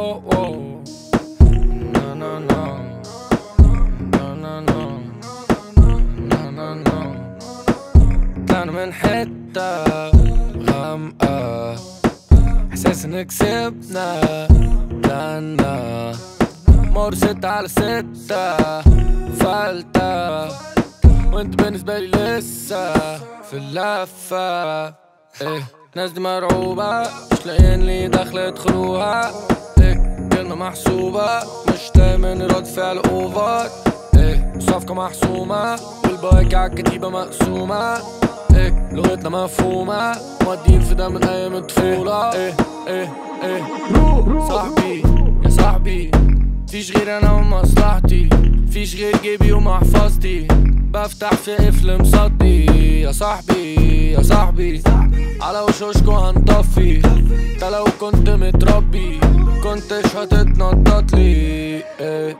واو واو نا نا نا نا نا نا نا نا نا طلعنا من حتة غامقة احساس ان كسبنا طلعنا مور ستة على ستة فلتة وانت بالنسبة لي لسه في اللفة ايه ناس دي مرعوبة مش لاقيين لي دخل يدخلوها ايه كلمة محسوبة مش دايما رد فعل اوفر ايه صفقة محسومة والبواكي عالكتيبة مقسومة ايه لغتنا مفهومة مودين في ده من ايام الطفولة ايه ايه ايه صاحبي يا صاحبي فيش غير انا ومصلحتي فيش غير جيبي ومحفظتي بفتح في قفل مصدي يا صاحبي يا صاحبي على وشوشكو هنطفي انت لو كنت متربي كنتش هتتنطط لي ايه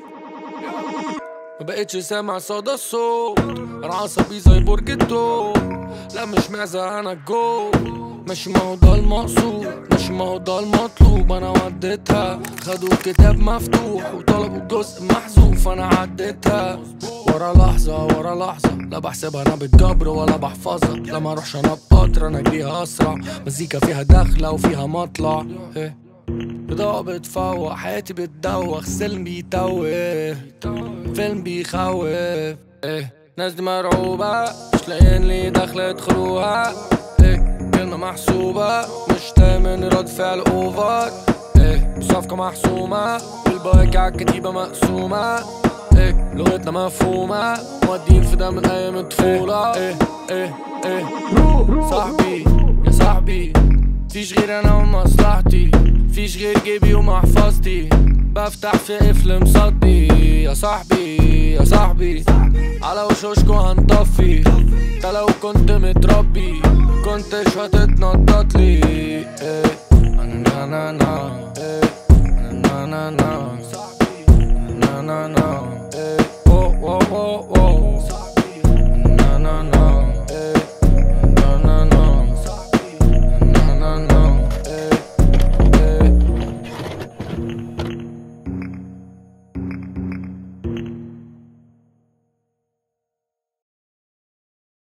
ما بقتش سامع صدى الصوت انا عصبي زي برج الدور لا مش معزة انا الجو ماشي ما هو ده المقصود ماشي ما هو ده المطلوب انا وديتها خدوا الكتاب مفتوح وطلبوا الجزء محذوف انا عديتها ورا لحظة ورا لحظة لا بحسبها انا بالجبر ولا بحفظها لا ما اروحش انا بقطر انا اجريها اسرع مزيكا فيها دخلة وفيها مطلع إيه. بضاعة بتفوق حياتي بتدوخ سلم بيتوه فيلم بيخوف ايه ناس دي مرعوبة مش لاقيين لي دخل يدخلوها ايه كلمة محسوبة مش دايما رد فعل اوفر ايه صفقة محسومة والبواكي عالكتيبة مقسومة ايه لغتنا مفهومة مودين في ده من ايام الطفولة ايه ايه ايه صاحبي يا صاحبي فيش غير انا ومصلحتي فيش غير جيبي ومحفظتي بفتح في قفل مصدي يا صاحبي يا صاحبي على وشوشكو هنطفي انت لو كنت متربي كنتش هتتنطط لي ايه نا نا نا ايه نا نا نا نا نا نا ايه واو واو واو